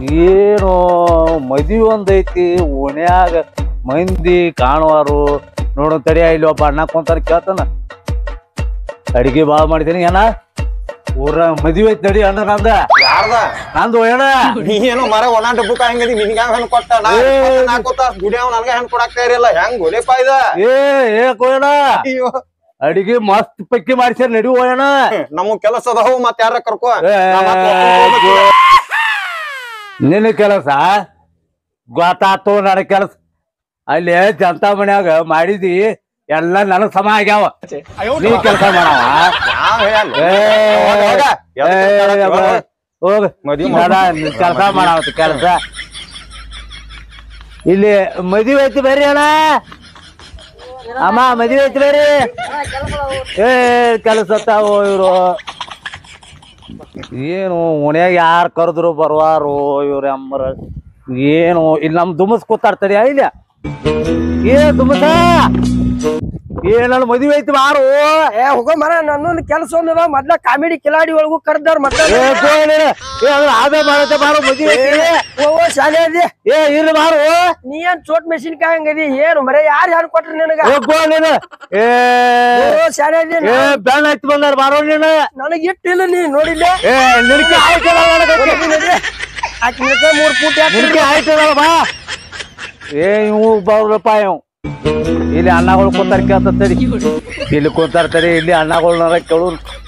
ಏನು ಮದುವೆ ಒಂದೈತಿ ಓಣ್ಯಾಗ ಮಂದಿ ಕಾಣುವಾರು ನೋಡು ತಡಿಯ ಇಲ್ಲಿ ಒಬ್ಬ ಅಣ್ಣ ಕುಂತಾರ ಕೇಳ್ತಾನ ಅಡಿಗೆ ಭಾಳ ಮಾಡಿದ್ದೀನಿ ಏನ ಊರ ಮದುವೆ ಐತಿ ನಡಿ ಅಣ್ಣ ನಂದ ಯಾರ್ದ ನಂದು ಏನ ನೀ ಏನೋ ಮರ ಒಣ ಡಬ್ಬಕ್ಕ ಹಂಗದಿ ನಿನ್ಗ ಹೆಣ್ ಕೊಟ್ಟ ನಾ ಏ. ನಾಲ್ಕು ತಾಸ್ ದುಡಿಯವ್ ನನ್ಗ ಹೆಣ್ ಕೊಡಾಕ ಇರಲ್ಲ ಹೆಂಗ್ ಗೋಲೆಪ್ಪ ಇದ ಏ ಏ ಕೋಯಣ ಅಯ್ಯೋ ಅಡಿಗೆ ಮಸ್ತ್ ಪಕ್ಕಿ ಮಾಡ್ಸ್ಯಾರ ನಡಿ ಹೋಯಣ ನಮಗ್ ಕೆಲಸ ಅದಾವು ಮತ್ ಯಾರ ಕರ್ಕೋ ಏ, ನಾ ಮತ್ತ್ ಒಬ್ಬನ್ ಹೋಗ್ಬೇಕು. ನಿನ್ನ ಕೆಲಸ ಗೊತ್ತಾತು ನನ್ನ ಕೆಲಸ ಅಲ್ಲಿ ಜನತಾ ಮನ್ಯಾಗ ಮಾಡಿದಿ ಎಲ್ಲ ನನಗ್ ಸಮ ಆಗ್ಯಾವ ನೀ ಕೆಲಸ ಮಾಡವ ನಾವ್ ಹೇಳಲ್ಲ. ಏ, ಹೋಗ, ಹೋಗ. ಎದಕ್ ಏ, ಕರ್ಕೊಂಡ್ ಅಬ್ಬ, ಹೋಗ್ತಿ? ಹೋಗ್ ಮದ್ವಿ ಕೆಲಸ ಮಾಡಾವತ್ತು ಕೆಲಸ ಇಲ್ಲಿ ಮದುವೆ ಐತಿ ಬರ್ರಿ ಅಣ್ಣ ಅಮ್ಮ ಮದುವೆ ಐತಿ ಬರ್ರಿ ಏ ಕೆಲಸ ಅತ್ತಾವು ಇವ್ರು ಏನು ಓಣ್ಯಾಗ ಯಾರು ಕರೆದ್ರು ಬರುವಾರು ಇವ್ರ ಅಮ್ಮರ ಏನು ಇಲ್ಲಿ ನಮ್ ದುಮಸ್ ಕೂತಾಡ್ತಾರೆ ಇಲ್ಲ ಏ ದುಮಸ ಏನಲ್ಲ ಮದುವೆ ಐತಿ ಬಾರು ಏ ಹೋಗೋ ಮರ ನನ್ನೊಂದು ಕೆಲಸ ಒಂದದ ಮೊದ್ಲ ಕಾಮಿಡಿ ಕಿಲಾಡಿ ಒಳಗೂ ಕರ್ದಾರ ಮತ್ತೆ ಏ ಕೋಳಿ, ಏ ಅದ್ರ ಆದ ಮಾಡತ್ತೆ ಬಾರು ಮದುವೆ ಐತಿ ಓ ಓ ಶಾಲೆ ಅದಿ ಏ ಇರ್ಲಿ ಬಾರು ನೀ ಏನ್ ಚೋಟ್ ಮೆಣಸಿನ್ಕಾಯಿ ಹಂಗದಿ ಏನು ಮರೆ ಯಾರು ಯಾರು ಕೊಟ್ರಿ ನಿನಗ ಏ ಕೋಳಿ ನೀನು. ಏ ಓ ಶಾಲೆ ಅದಿ ಏ ಬೆಣ್ಣ ಹಚ್ಚಿ ಬಂದಾರ ಬಾರೋ ನೀನು ನನಗ್ ಇಟ್ಟಿಲ್ಲ ನೀ ನೋಡಿಲ್ಲ ಏ ನಿನಗೆ ಆಯ್ತದ ಆಕಿ ಮೂರ್ ಪೂಟ ನಿನಗೆ ಆಯ್ತದಲ್ಲ ಬಾ ಏ ಇವು ಬರಪ್ಪ ಇವ್ ಇಲ್ಲಿ ಅಣ್ಣಗಳು ಕೂತಾರ ಕೇಳ್ತ ತಡಿ ಇಲ್ಲಿ ಕೂತಾರ ತಡಿ ಇಲ್ಲಿ ಅಣ್ಣಗಳನ್ನ ಕೇಳು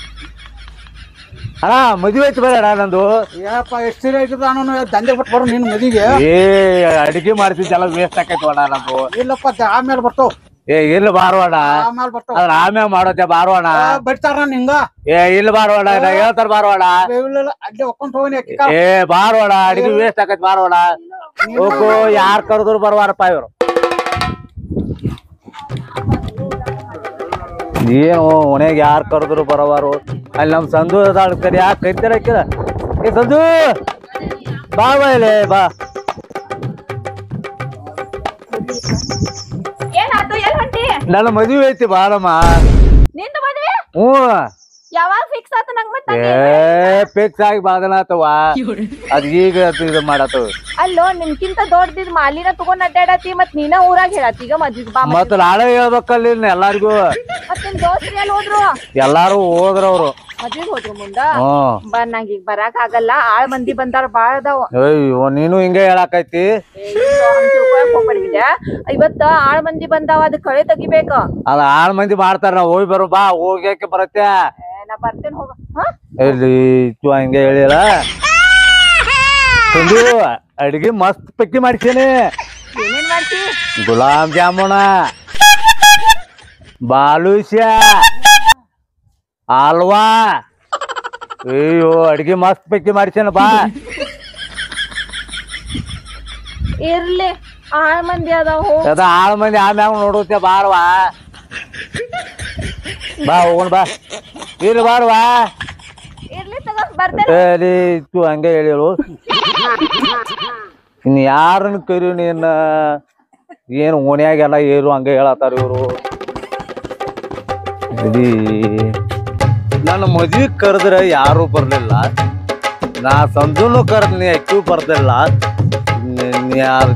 ಅಣ್ಣ ಮದುವೆ ಐತಿ ಬೇಡ ನಂದು ಏನಪ್ಪ ಎಷ್ಟು ಸೀರೆ ಐತದ ನಾನು ದಂಧೆ ಬಿಟ್ಟು ಬರೋ ನಿನ್ ಮದಿಗೆ ಏ ಅಡಿಗೆ ಮಾಡ್ತಿದ್ದೆಲ್ಲ ವೇಸ್ಟ್ ಆಕೈತಿ ಅಣ್ಣ ನಂದು ಇಲ್ಲಪ್ಪ ದ- ಆಮೇಲೆ ಬರ್ತಾವ ಏ ಇಲ್ಲಿ ಬಾರೋಣ ಆಮೇಲೆ ಬರ್ತಾವ ಅದ್ರ ಆಮ್ಯಾಗ ಮಾಡೋದೆ ಬಾರೋಣ ಬಿಡ್ತಾರ ನಿಂಗ ಏ ಇಲ್ಲಿ ಬಾರೋಣ ನಾ ಹೇಳ್ತಾರ ಬಾರೋಣ ಇಲ್ಲ ಅಡ್ಡಿ ಒಕ್ಕೊಂಡ್ ಹೋಗಿ ಅಕ್ಕಿ ಏ ಬಾರೋಣ ಅಡಿಗೆ ವೇಸ್ಟ್ ಆಕೈತಿ ಬಾರೋಣ ಹೋಗು ಯಾರ್ ಕರೆದ್ರು ಬರ್ವಾರಪ್ಪ ಇವ್ರು ಏನು ಮನೆಗೆ ಯಾರ್ ಕರೆದ್ರು ಬರವಾರು ಅಲ್ಲಿ ನಮ್ ಸಂದು ಅದಾಳ ಕರಿ ಯಾಕೆ ಕರಿತಾರ ಹಾಕಿದ ಏ ಸಂದು ಬಾ ಬಾ ಇಲ್ಲಿ ಬಾ ಏನಾತು ಎಲ್ ಹೊಂಟಿ ನನ್ನ ಮದುವೆ ಐತಿ ಬಾಳಮ್ಮ ನಿಂದ ಮದ್ವೆ ಹ್ಞೂ ಯಾವಾಗ ಫಿಕ್ಸ್ ಆತು ನಂಗ್ ಮತ್ತ ಏ ಫಿಕ್ಸ್ ಆಗಿ ಬಾದನಾತವ ಅದ್ ಈಗ ಅದು ಇದು ಮಾಡತ್ತವ ಅಲ್ಲೋ ನಿನ್ಕಿಂತ ದೊಡ್ಡದಿದ್ ಮಾಲಿನ ತಗೊಂಡ್ ಅಡ್ಡಾಡತಿ ಮತ್ ನೀನ ಊರಾಗ ಹೇಳತಿ ಈಗ ಮದ್ವಿ ಬಾ ಮದ್ವಿ. ಮತ್ತ ನಾಳೆ ಹೇಳ್ಬೇಕಲ್ಲ ಇನ್ನು ಎಲ್ಲಾರ್ಗೂ ಮತ್ ನಿಮ್ ದೋಸ್ತ್ರು ಎಲ್ಲಿ ಹೋದ್ರು ಎಲ್ಲಾರು ಹೋದ್ರವ್ರು ಮದ್ವಿಗ್ ಹೋದ್ರು ಮುಂದ ಹ್ಮ್ ಬರ್ ನಂಗ್ ಈಗ ಬರಾಕ್ ಆಗಲ್ಲ ಆಳ್ ಮಂದಿ ಬಂದಾರ ಬಾಳ ಅದಾವ ಅಯ್ಯೋ ನೀನು ಹಿಂಗೆ ಹೇಳಾಕೈತಿ ಏ, ಇಲ್ಲೋ ಹಂಗ್ ತಿಳ್ಕೊಳಕ್ ಹೋಗ್ಬೇಡ್ಬಿಡೆ. ಇವತ್ತ ಆಳ್ ಮಂದಿ ಬಂದಾವ ಅದ್ ಕಳೆ ತೆಗಿಬೇಕ ಅದ ಆಳ್ ಮಂದಿ ಮಾಡ್ತಾರ ನಾವ್ ಹೋಗಿ ಬರೋ ಬಾ ಹೋಗ್ಯಾಕೆ ಬರತ್ತೆ ಏ, ನಾ ಬರ್ತೇನೆ ಹೋಗ ಹಾ ಇಲ್ಲಿ ಇತ್ತು ಹಂಗೆ ಹೇಳಿಲ್ಲ ಸಂದು ಅಡಿಗೆ ಮಸ್ತ್ ಪಕ್ಕಿ ಮಾಡ್ಸೇನಿ ಏನೇನ್ ಮಾಡ್ತಿ ಗುಲಾಬ್ ಜಾಮೂನ ಬಾಲೂಶ ಹಲ್ವಾ ಅಯ್ಯೋ ಅಡಿಗೆ ಮಸ್ತ್ ಪಕ್ಕಿ ಮಾಡ್ಸೇನ ಬಾ ಇರ್ಲಿ ಆಳ್ ಮಂದಿ ಅದಾವ ಹೋಗ್ ಅದ ಆಳ್ ಮಂದಿ ಆಮ್ಯಾಗ ನೋಡುತ್ತೆ ಬಾರವಾ ಬಾ ಹೋಗೋಣ ಬಾ ಇಲ್ಲಿ ಬಾರವಾ ಇರ್ಲಿ ತಗೋ ಬರ್ತೇನೆ ಹೇಳಿ ಇತ್ತು ಹಂಗೆ ಹೇಳಿಳು ಇನ್ ಯಾರನ್ನ ಕರಿ ನೀನ್ ಏನು ಓಣ್ಯಾಗೆಲ್ಲ ಏರು ಹಂಗೆ ಹೇಳತ್ತಾರ ಇವರು ನನ್ನ ಮದ್ವಿ ಕರೆದ್ರೆ ಯಾರು ಬರ್ಲಿಲ್ಲ ನಾ ಸಂಜುನು ಕರೆದ್ನಿ ಅಕ್ಕಿ ಬರ್ದಿಲ್ಲ ಯಾರು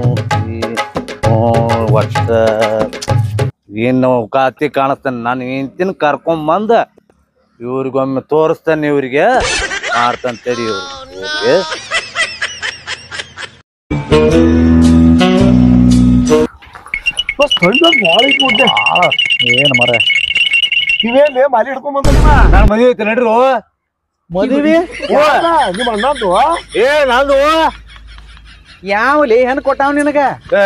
ವರ್ಷ ಏನು ಕಾತಿ ಕಾಣಿಸ್ತಾನೆ ನಾನು ಹೆಂಡ್ತಿನ ಕರ್ಕೊಂಬಂದ ಇವ್ರಿಗೊಮ್ಮೆ ತೋರಿಸ್ತಾನೆ ಇವ್ರಿಗೆ ಮಾಡ್ತಾನೆ ತಡಿ ಇವ್ರಿಗೆ ಏನು ಮರ ನೀವೇನ್ ಮಾಲಿ ಹಿಡ್ಕೊಂಡ್ ಬಂದ ನಾನು ಮದುವೆ ಐತೆ ನಡ್ರು ಮದುವೆ ನಿಮ್ಮ ಅಣ್ಣಂದು ಏ ನಂದು ಯಾವಲಿ ಹೆಣ್ ಕೊಟ್ಟಾವ ನಿನಗ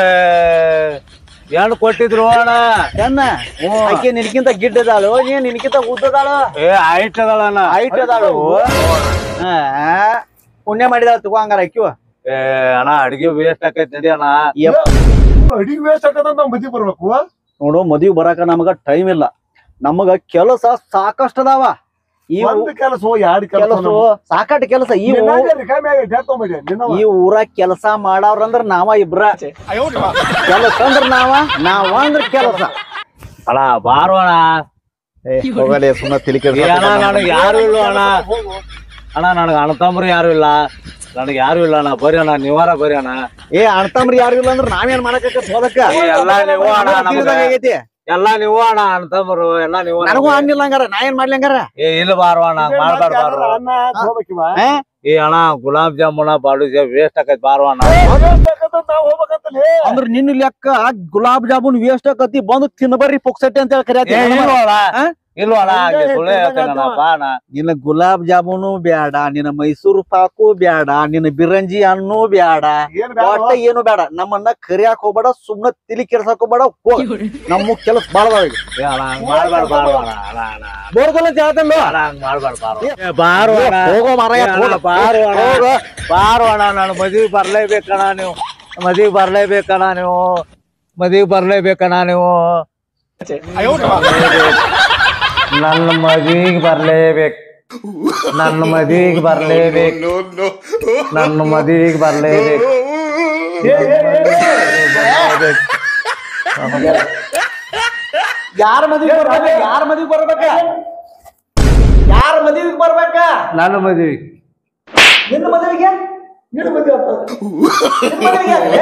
ಎರಡು ಕೊಟ್ಟಿದ್ರು ಅಣ್ಣ ಹೆಣ್ಣ ಆಕೆ ನಿನ್ಕಿಂತ ಗಿಡ್ಡದಾಳು ನೀನ್ ನಿನ್ಕಿಂತ ಉದ್ದದಾಳು ಏ ಹೈಟ್ ಅದಳ ಅಣ್ಣ ಹೈಟ್ ಅದಾಳು ಹಾ, ಪುಣ್ಯ ಮಾಡಿದಾಳ ತಗೋ ಹಂಗಾರ ಅಕ್ಕಿವ ಏ ಅಣ್ಣ ಅಡಿಗೆ ವೇಸ್ಟ್ ಆಕೈತಿ ನಡಿ ಅಣ್ಣ ಅಡಿಗೆ ವೇಸ್ಟ್ ಆಗದ ನಾವ್ ಮದ್ವಿ ಬರ್ಬೇಕು ನೋಡು ಮದ್ವಿ ಬರಾಕ ನಮಗ ಟೈಮ್ ಇಲ್ಲ ನಮಗ ಕೆಲಸ ಸಾಕಷ್ಟು ಅದಾವ ಈ ಒಂದ್ ಕೆಲಸ ಎರಡ್ ಕೆಲಸ ಕೆಲಸ ಸಾಕಷ್ಟು ಕೆಲಸ ಈ ಊ- ಈ ಊರಾಗ ಕೆಲಸ ಮಾಡವ್ರಂದ್ರ ನಾವ ಇಬ್ರ ಕೆಲಸ ಅಂದ್ರ ನಾವ ನಾವ ಅಂದ್ರ ಕೆಲಸ ಅಣ್ಣ ಬಾರು ಅಣ್ಣ ಹೋಗಲೇ ಸುಮ್ಮನೆ ತಿಲಿಕೆ ಏ ಅಣ್ಣ ನನಗೆ ಯಾರು ಇಲ್ಲ ಅಣ್ಣ ಅಣ್ಣ ನನಗೆ ಅಣ್ಣ ತಮ್ಮರು ಯಾರು ಇಲ್ಲ ನನಗೆ ಯಾರು ಇಲ್ಲ ಅಣ್ಣ ಬರ್ರಿ ಅಣ್ಣ ನೀವಾರ ಬರ್ರಿ ಅಣ್ಣ ಏ ಅಣ್ತಮ್ರಿ ಯಾರು ಇಲ್ಲ ಅಂದ್ರ ನಾವೇನ್ ಮಾಡಕ ಹೋದಕ್ಕ ಏ, ಎಲ್ಲಾ ನೀವು ಅಣ್ಣ ನಮ್ಗೆ. ತಿಳಿದಂಗ್ ಆಗೈತಿ ಎಲ್ಲಾ ನೀವು ಅಣ್ಣ ಅಂತಂದ್ರು ಎಲ್ಲಾ ನೀವು ನನಗೂ ಹಂಗಿಲ್ಲ ಹಂಗಾರ ನಾ ಏನ್ ಮಾಡ್ಲಿ ಹಂಗಾರ ಏ ಇಲ್ಲ ಬಾರೋ ಅಣ್ಣ ಮಾಡ್ಬಾರ್ದು ಬಾರೋ ಏ ಅಣ್ಣ ಗುಲಾಬ್ ಜಾಮೂನ ಬಾಡು ವೇಸ್ಟ್ ಆಕೈತಿ ಬಾರೋ ಅಣ್ಣ ಅಂದ್ರ ನಿನ್ನ ಲೆಕ್ಕ ಗುಲಾಬ್ ಜಾಮೂನ್ ವೇಸ್ಟ್ ಆಕತಿ ಬಂದು ತಿನ್ನಬರ್ರಿ ಪುಕ್ಸಟ್ಟಿ ಅಂತ ಹೇಳಿ ಏ, ಕರಿಯಾತಿ ಇಲ್ವೋ ಅಣ್ಣ ಹಾ? ಇಲ್ವೋ ಅಣ್ಣ ಹಂಗೆ ಸುಳ್ಳು ಹೇಳ್ತೇನಣ್ಣ ಬಾ ಅಣ್ಣ ನಿನ್ನ ಗುಲಾಬ್ ಜಾಮೂನು ಬ್ಯಾಡ ನಿನ್ನ ಮೈಸೂರು ಪಾಕು ಬ್ಯಾಡ ನಿನ್ನ ಬಿರಂಜಿ ಹಣ್ಣು ಬ್ಯಾಡ ಒಟ್ಟ ಏನು ಬೇಡ ನಮ್ಮನ್ನ ಕರಿಯಾಕ್ ಹೋಗ್ಬೇಡ ಸುಮ್ನ ತಿಳಿ ಕೆಡ್ಸಾಕ್ ಹೋಗ್ಬೇಡ ಹೋಗ್ ನಮ್ಮ ಕೆಲಸ ಬಾಳ ಅದಾವ ಈಗ ಏ ಅಣ್ಣ ಹಂಗ್ ಮಾಡ್ಬಾರ್ದು ಬಾರೋ ಅಣ್ಣ ಅಣ್ಣ ಅಣ್ಣ ಬೋರ್ಗಲ್ಲ ಜಾತಲ್ಲ ಅಣ್ಣ ಹಂಗ್ ಮಾಡ್ಬಾರ್ದು ಬಾರೋ ಏ, ಬಾರೋ ಅಣ್ಣ ಹೋಗೋ ಮಾರಾಯ ಏ, ಅಣ್ಣ, ಬಾರೋ ಅಣ್ಣ ಬಾರೋ ಅಣ್ಣ ನಾನು ಮದ್ವಿಗ್ ಬರ್ಲೇಬೇಕಣ್ಣ ನೀವು ಮದ್ವಿಗ್ ಬರ್ಲೇಬೇಕಣ್ಣ ನೀವು ಮದ್ವಿಗ್ ಬರ್ಲೇಬೇಕಣ್ಣ ನೀವು ನನ್ನ ಮದ್ವಿಗ್ ಬರ್ಲೇಬೇಕು ನನ್ನ ಮದ್ವಿಗ್ ಬರ್ಲೇಬೇಕು ನನ್ನ ಮದ್ವಿಗ್ ಬರ್ಲೇಬೇಕು ಯಾರ ಮದ್ವಿಗೆ ಬರ್ಬೇಕ ಯಾರ ಮದ್ವಿಗೆ ಬರ್ಬೇಕ ಯಾರ ಮದ್ವಿಗೆ ಬರ್ಬೇಕ ನನ್ನ ಮದ್ವಿಗ್ ನಿನ್ನ ಮದ್ವಿಗೆ ನಿನ್ನ ಮದ್ವೆ ಆಗ್ತದ. ನಿನ್ನ ಮದ್ವಿಗೆ ಆಗ್ಲಿ?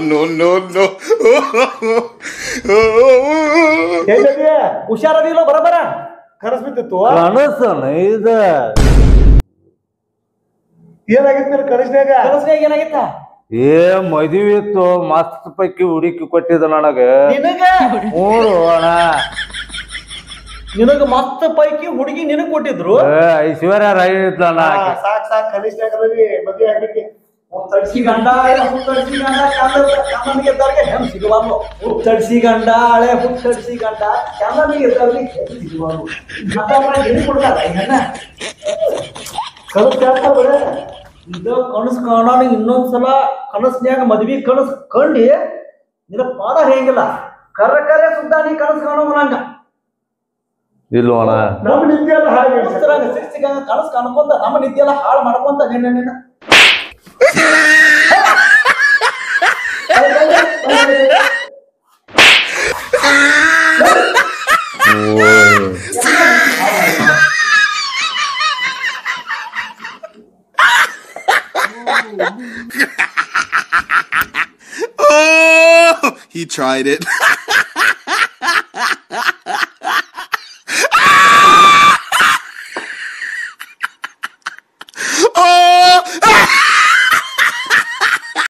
ಹೇಗದಿ? ಹುಷಾರದಿಲ್ಲ ಬರಬರ ಕನಸ್ಬಿದ್ದಿತ್ತು ಕನಸನ ಇದ ಏನಾಗಿತ್ತು ನಿನ್ನ ಕನಸ್ನ್ಯಾಗ ಕನಸ್ನ್ಯಾಗ ಏನಾಗಿತ್ತ ಏ ಮದ್ವಿ ಇತ್ತು ಮಸ್ತ್ ಪೈಕಿ ಹುಡುಕಿ ಕೊಟ್ಟಿದ ನನಗ ನಿನಗ ಮೂರು ಅಣ್ಣ ನಿನಗ ಮತ್ತ ಪೈಕಿ ಹುಡುಗಿ ನಿನಗ್ ಕೊಟ್ಟಿದ್ರು ಏ, ಐಶ್ವರ್ಯ ರೈ ಇದ್ಲಣ್ಣ ಆಕಿ. ಸಾಕ್ ಸಾಕ್ ಕನಿಷ್ಠ ಮದ್ವೆ ಆಗ್ಬಿಟ್ಟಿ ತಡ್ಸಿ ಗಂಡ ತಡ್ಸಿ ಗಂಡ ಚಂದನಿಗೆ ಇದ್ದವ್ರಿಗೆ ಹೆಣ್ ಸಿಗಬಾರ್ದು ತಡ್ಸಿ ಗಂಡ ಹಳೆ ತಡ್ಸಿ ಗಂಡ ಚಂದನಿಗೆ ಇದ್ದವ್ರಿಗೆ ಹೆಣ್ ಸಿಗಬಾರ್ದು ಅಂತ ಮಾಡಿ ಹೆಣ್ ಕೊಡ್ತಾರ ಈ ಹೆಣ್ಣ ಕನಸು ಕೇಳ್ತಾರ ಬರೇ ಇದ ಕನಸು ಕಾಣೋಣ ಇನ್ನೊಂದ್ಸಲ ಕನಸ್ನ್ಯಾಗ ಮದ್ವಿ ಕನಸು ಕಂಡಿ ನಿನ್ನ ಪಾಡ ಹೇಗಿಲ್ಲ ಕರ್ರ ಕರೆ ಸುದ್ದ ನೀ ಕನಸು ಕಾಣೋ ನಂಗ ಇಲ್ವೋ ಅಣ್ಣ ನಮ್ಮ ನಿದ್ದೆ ಎಲ್ಲ ಹಾಳು ಕನಸು ಕಾಣ್ಕೊಂತ ನಮ್ಮ ನಿದ್ದೆ ಎಲ್ಲ ಹಾಳು ಮಾಡ್ಕೊಂತ ನಿನ್ನ ನಿನ್ನ Oh, he tried it.